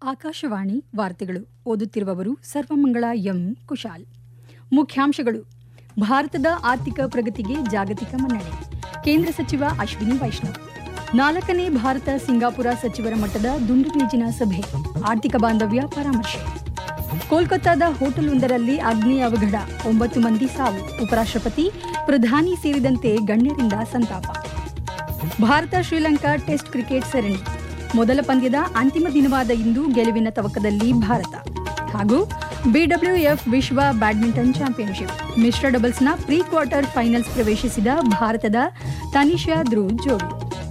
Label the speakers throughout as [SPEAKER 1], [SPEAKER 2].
[SPEAKER 1] ಆಕಾಶವಾಣಿ ವಾರ್ತೆಗಳು ಓದುತ್ತಿರುವವರು ಸರ್ವಮಂಗಳ ಎಂ ಕುಶಾಲ್ ಮುಖ್ಯಾಂಶಗಳು ಭಾರತದ ಆರ್ಥಿಕ ಪ್ರಗತಿಗೆ ಜಾಗತಿಕ ಮನ್ನಣೆ ಕೇಂದ್ರ ಸಚಿವ ಅಶ್ವಿನಿ ವೈಷ್ಣವ್ ನಾಲ್ಕನೇ ಭಾರತ ಸಿಂಗಾಪುರ ಸಚಿವರ ಮಟ್ಟದ ದುಂಡು ಮೇಜಿನ ಸಭೆ ಆರ್ಥಿಕ ಬಾಂಧವ್ಯ ಪರಾಮರ್ಶೆ ಕೋಲ್ಕತ್ತಾದ ಹೋಟೆಲ್ವೊಂದರಲ್ಲಿ ಅಗ್ನಿ ಅವಘಡ ಒಂಬತ್ತು ಮಂದಿ ಸಾವು ಉಪರಾಷ್ಟ್ರಪತಿ ಪ್ರಧಾನಿ ಸೇರಿದಂತೆ ಗಣ್ಯರಿಂದ ಸಂತಾಪ ಭಾರತ ಶ್ರೀಲಂಕಾ ಟೆಸ್ಟ್ ಕ್ರಿಕೆಟ್ ಸರಣಿ ಮೊದಲ ಪಂದ್ಯದ ಅಂತಿಮ ದಿನವಾದ ಇಂದು ಗೆಲುವಿನ ತವಕದಲ್ಲಿ ಭಾರತ ಹಾಗೂ ಬಿಡಬ್ಲ್ಯೂಎಫ್ ವಿಶ್ವ ಬ್ಯಾಡ್ಮಿಂಟನ್ ಚಾಂಪಿಯನ್ಶಿಪ್ ಮಿಶ್ರ ಡಬಲ್ಸ್ನ ಪ್ರೀ ಕ್ವಾರ್ಟರ್ ಫೈನಲ್ಸ್ ಪ್ರವೇಶಿಸಿದ ಭಾರತದ ತನಿಷಾ ಧ್ರುವ್ ಜೋಡಿ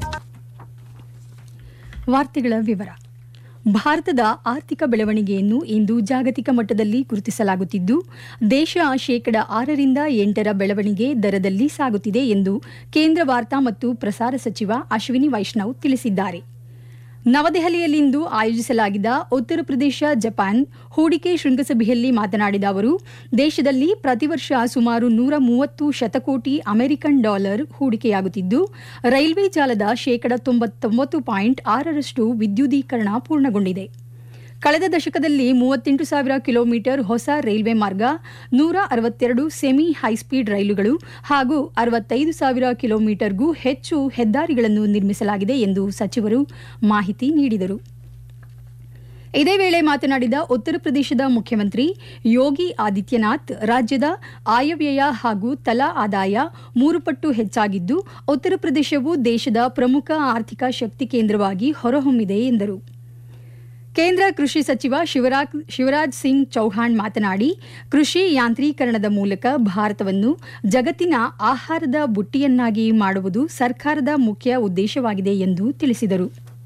[SPEAKER 1] ವಾರ್ತೆಗಳ ವಿವರ ಭಾರತದ ಆರ್ಥಿಕ ಬೆಳವಣಿಗೆಯನ್ನು ಇಂದು ಜಾಗತಿಕ ಮಟ್ಟದಲ್ಲಿ ಗುರುತಿಸಲಾಗುತ್ತಿದ್ದು ದೇಶ ಶೇಕಡ ಆರರಿಂದ ಎಂಟರ ಬೆಳವಣಿಗೆ ದರದಲ್ಲಿ ಸಾಗುತ್ತಿದೆ ಎಂದು ಕೇಂದ್ರ ವಾರ್ತಾ ಮತ್ತು ಪ್ರಸಾರ ಸಚಿವ ಅಶ್ವಿನಿ ವೈಷ್ಣವ್ ತಿಳಿಸಿದ್ದಾರೆ ನವದೆಹಲಿಯಲ್ಲಿಂದು ಆಯೋಜಿಸಲಾಗಿದ್ದ ಉತ್ತರ ಪ್ರದೇಶ ಜಪಾನ್ ಹೂಡಿಕೆ ಶೃಂಗಸಭೆಯಲ್ಲಿ ಮಾತನಾಡಿದ ಅವರು ದೇಶದಲ್ಲಿ ಪ್ರತಿ ವರ್ಷ ಸುಮಾರು ನೂರ ಮೂವತ್ತು ಶತಕೋಟಿ ಅಮೆರಿಕನ್ ಡಾಲರ್ ಹೂಡಿಕೆಯಾಗುತ್ತಿದ್ದು ರೈಲ್ವೆ ಜಾಲದ ಶೇಕಡ ತೊಂಬತ್ತೊಂಬತ್ತು ಪಾಯಿಂಟ್ ಆರರಷ್ಟು ವಿದ್ಯುದೀಕರಣ ಪೂರ್ಣಗೊಂಡಿದೆ ಕಳೆದ ದಶಕದಲ್ಲಿ ಮೂವತ್ತೆಂಟು ಸಾವಿರ ಕಿಲೋಮೀಟರ್ ಹೊಸ ರೈಲ್ವೆ ಮಾರ್ಗ ನೂರ ಅರವತ್ತೆರಡು ಸೆಮಿ ಹೈಸ್ಪೀಡ್ ರೈಲುಗಳು ಹಾಗೂ ಅರವತ್ತೈದು ಸಾವಿರ ಕಿಲೋಮೀಟರ್ಗೂ ಹೆಚ್ಚು ಹೆದ್ದಾರಿಗಳನ್ನು ನಿರ್ಮಿಸಲಾಗಿದೆ ಎಂದು ಸಚಿವರು ಮಾಹಿತಿ ನೀಡಿದರು ಇದೇ ವೇಳೆ ಮಾತನಾಡಿದ ಉತ್ತರ ಪ್ರದೇಶದ ಮುಖ್ಯಮಂತ್ರಿ ಯೋಗಿ ಆದಿತ್ಯನಾಥ್ ರಾಜ್ಯದ ಆಯವ್ಯಯ ಹಾಗೂ ತಲಾ ಆದಾಯ ಮೂರು ಪಟ್ಟು ಹೆಚ್ಚಾಗಿದ್ದು ಉತ್ತರ ಪ್ರದೇಶವು ದೇಶದ ಪ್ರಮುಖ ಆರ್ಥಿಕ ಶಕ್ತಿ ಕೇಂದ್ರವಾಗಿ ಹೊರಹೊಮ್ಮಿದೆ ಎಂದರು ಕೇಂದ್ರ ಕೃಷಿ ಸಚಿವ ಶಿವರಾಜ್ ಶಿವರಾಜ್ ಸಿಂಗ್ ಚೌಹಾಣ್ ಮಾತನಾಡಿ ಕೃಷಿ ಯಾಂತ್ರೀಕರಣದ ಮೂಲಕ ಭಾರತವನ್ನು ಜಗತ್ತಿನ ಆಹಾರದ ಬುಟ್ಟಿಯನ್ನಾಗಿ ಮಾಡುವುದು ಸರ್ಕಾರದ ಮುಖ್ಯ ಉದ್ದೇಶವಾಗಿದೆ ಎಂದು ತಿಳಿಸಿದರು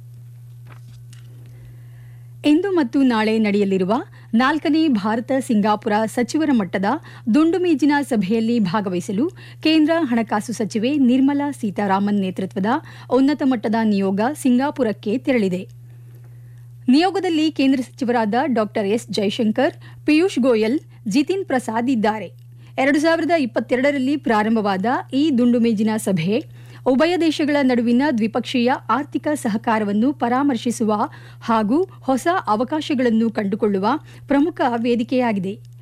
[SPEAKER 1] ಇಂದು ಮತ್ತು ನಾಳೆ ನಡೆಯಲಿರುವ ನಾಲ್ಕನೇ ಭಾರತ ಸಿಂಗಾಪುರ ಸಚಿವರ ಮಟ್ಟದ ದುಂಡು ಮೇಜಿನ ಸಭೆಯಲ್ಲಿ ಭಾಗವಹಿಸಲು ಕೇಂದ್ರ ಹಣಕಾಸು ಸಚಿವೆ ನಿರ್ಮಲಾ ಸೀತಾರಾಮನ್ ನೇತೃತ್ವದ ಉನ್ನತ ಮಟ್ಟದ ನಿಯೋಗ ಸಿಂಗಾಪುರಕ್ಕೆ ತೆರಳಿದೆ ನಿಯೋಗದಲ್ಲಿ ಕೇಂದ್ರ ಸಚಿವರಾದ ಡಾಕ್ಟರ್ ಎಸ್ ಜೈಶಂಕರ್ ಪಿಯೂಷ್ ಗೋಯಲ್ ಜಿತಿನ್ ಪ್ರಸಾದ್ ಇದ್ದಾರೆ ಎರಡು ಸಾವಿರದ ಇಪ್ಪತ್ತೆರಡರಲ್ಲಿ ಪ್ರಾರಂಭವಾದ ಈ ದುಂಡು ಮೇಜಿನ ಸಭೆ ಉಭಯ ದೇಶಗಳ ನಡುವಿನ ದ್ವಿಪಕ್ಷೀಯ ಆರ್ಥಿಕ ಸಹಕಾರವನ್ನು ಪರಾಮರ್ಶಿಸುವ ಹಾಗೂ ಹೊಸ ಅವಕಾಶಗಳನ್ನು ಕಂಡುಕೊಳ್ಳುವ ಪ್ರಮುಖ ವೇದಿಕೆಯಾಗಿದೆ